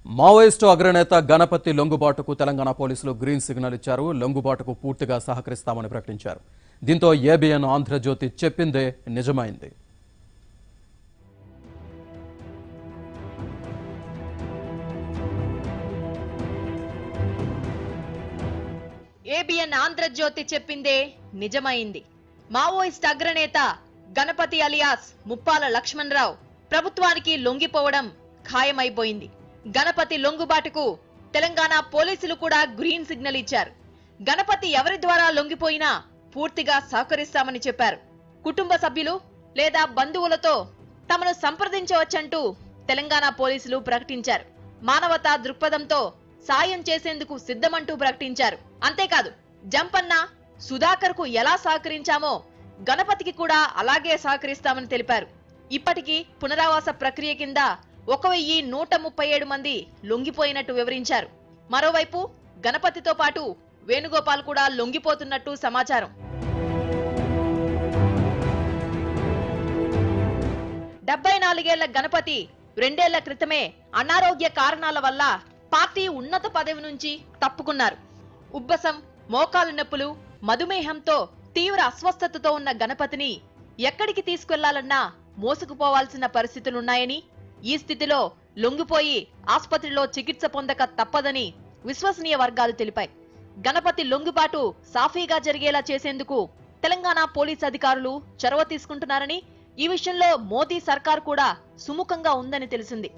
Maoist అగ్రనేత గణపతి లొంగుబాటుకు తెలంగాణ పోలీసులు green signal ఇచ్చారు లొంగుబాటుకు పూర్తిగా సహకరిస్తామని ప్రకటించారు దీంతో ఏబిఎన్ ఆంధ్రజ్యోతి చెప్పిందే నిజమైంది ఏబిఎన్ ఆంధ్రజ్యోతి చెప్పిందే నిజమైంది మావోయిస్ట్ అగ్రనేత గణపతి అలియాస్ ముప్పాల లక్ష్మణరావు ప్రభుత్వానికి లొంగిపోవడం ఖాయమైపోయింది గణపతి లొంగుబాటుకు తెలంగాణ పోలీసులు కూడా గ్రీన్ సిగ్నల్ ఇచ్చారు గణపతి ఎవరి ద్వారా లొంగిపోయినా పూర్తిగా సహకరిస్తామని చెప్పారు కుటుంబ సభ్యులు లేదా బంధువులతో తమను సంప్రదించవచ్చంటూ తెలంగాణ పోలీసులు ప్రకటించారు మానవతా దృక్పథంతో సాయం చేసేందుకు సిద్ధమంటూ ప్రకటించారు అంతేకాదు జంపన్న సుధాకర్ కు ఎలా సహకరించామో గణపతికి కూడా అలాగే సహకరిస్తామని తెలిపారు ఇప్పటికీ పునరావాస ప్రక్రియ కింద ఒక వెయ్యి నూట ముప్పై ఏడు మంది లొంగిపోయినట్టు వివరించారు మరోవైపు గణపతితో పాటు వేణుగోపాల్ కూడా లొంగిపోతున్నట్టు సమాచారం డెబ్బై నాలుగేళ్ల గణపతి రెండేళ్ల క్రితమే అనారోగ్య కారణాల వల్ల పార్టీ ఉన్నత పదవి నుంచి తప్పుకున్నారు ఉబ్బసం మోకాలు నొప్పులు మధుమేహంతో తీవ్ర అస్వస్థతతో ఉన్న గణపతిని ఎక్కడికి తీసుకెళ్లాలన్నా మోసుకుపోవాల్సిన పరిస్థితులున్నాయని ఈ స్థితిలో లొంగిపోయి ఆసుపత్రిలో చికిత్స పొందక తప్పదని విశ్వసనీయ వర్గాలు తెలిపాయి గణపతి లొంగుబాటు సాఫీగా జరిగేలా చేసేందుకు తెలంగాణ పోలీస్ అధికారులు చొరవ తీసుకుంటున్నారని ఈ విషయంలో మోదీ సర్కార్ కూడా సుముఖంగా ఉందని తెలిసింది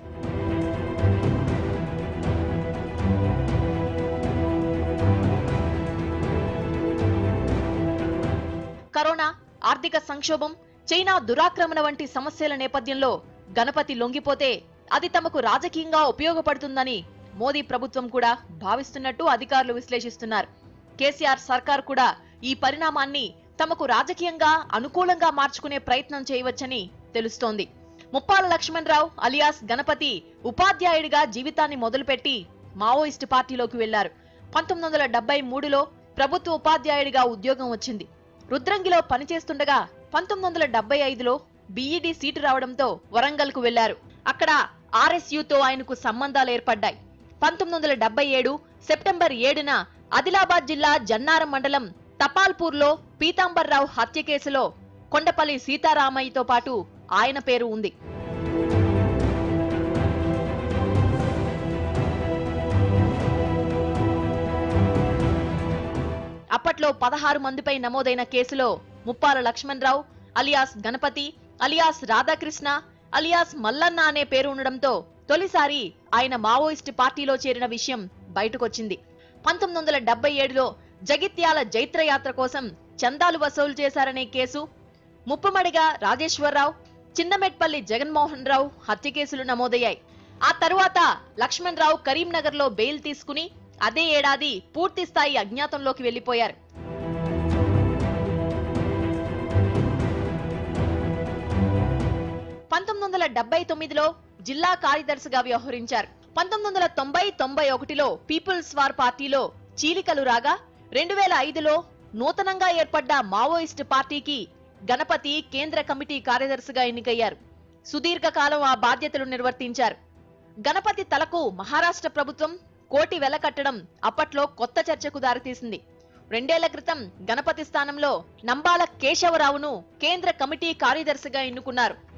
కరోనా ఆర్థిక సంక్షోభం చైనా దురాక్రమణ వంటి సమస్యల నేపథ్యంలో గణపతి లొంగిపోతే అది తమకు రాజకీయంగా ఉపయోగపడుతుందని మోదీ ప్రభుత్వం కూడా భావిస్తున్నట్టు అధికారులు విశ్లేషిస్తున్నారు కేసీఆర్ సర్కార్ కూడా ఈ పరిణామాన్ని తమకు రాజకీయంగా అనుకూలంగా మార్చుకునే ప్రయత్నం చేయవచ్చని తెలుస్తోంది ముప్పాల లక్ష్మణరావు అలియాస్ గణపతి ఉపాధ్యాయుడిగా జీవితాన్ని మొదలుపెట్టి మావోయిస్టు పార్టీలోకి వెళ్లారు పంతొమ్మిది వందల డెబ్బై మూడులో ప్రభుత్వ ఉపాధ్యాయుడిగా ఉద్యోగం వచ్చింది రుద్రంగిలో పనిచేస్తుండగా పంతొమ్మిది వందల డెబ్బై ఐదులో బీఈడీ సీటు రావడంతో వరంగల్ కు వెళ్లారు అక్కడ ఆర్ఎస్యుతో ఆయనకు సంబంధాలు ఏర్పడ్డాయి పంతొమ్మిది వందల డెబ్బై ఏడు సెప్టెంబర్ ఏడున ఆదిలాబాద్ జిల్లా జన్నారం మండలం తపాల్పూర్లో పీతాంబర్రావు హత్య కేసులో కొండపల్లి సీతారామయ్యతో పాటు ఆయన పేరు ఉంది అప్పట్లో పదహారు మందిపై నమోదైన కేసులో Muppala Lakshmanarao alias Ganapathi alias Radhakrishna alias Mallanna అనే పేరు ఉండడంతో తొలిసారి ఆయన మావోయిస్టు పార్టీలో చేరిన విషయం బయటకొచ్చింది పంతొమ్మిది వందల డెబ్బై ఏడులో జగిత్యాల జైత్రయాత్ర కోసం చందాలు వసూలు చేశారనే కేసు ముప్పమడిగా రాజేశ్వరరావు చిన్నమెట్పల్లి జగన్మోహన్ రావు హత్య కేసులు నమోదయ్యాయి ఆ తరువాత లక్ష్మణ్ రావు కరీంనగర్ లో బెయిల్ తీసుకుని అదే ఏడాది పూర్తి స్థాయి అజ్ఞాతంలోకి వెళ్లిపోయారు పంతొమ్మిది వందల డెబ్బై తొమ్మిదిలో జిల్లా కార్యదర్శిగా వ్యవహరించారు పంతొమ్మిది వందల తొంభై తొంభై ఒకటిలో పీపుల్స్ వార్ పార్టీలో చీలికలు రాగా రెండు వేల ఐదులో నూతనంగా ఏర్పడ్డ మావోయిస్టు పార్టీకి గణపతి కేంద్ర కమిటీ కార్యదర్శిగా ఎన్నికయ్యారు సుదీర్ఘకాలం ఆ బాధ్యతలు నిర్వర్తించారు గణపతి తలకు మహారాష్ట్ర ప్రభుత్వం కోటి వెల కట్టడం అప్పట్లో కొత్త చర్చకు దారితీసింది రెండేళ్ల క్రితం గణపతి స్థానంలో నంబాల కేశవరావును కేంద్ర కమిటీ కార్యదర్శిగా ఎన్నుకున్నారు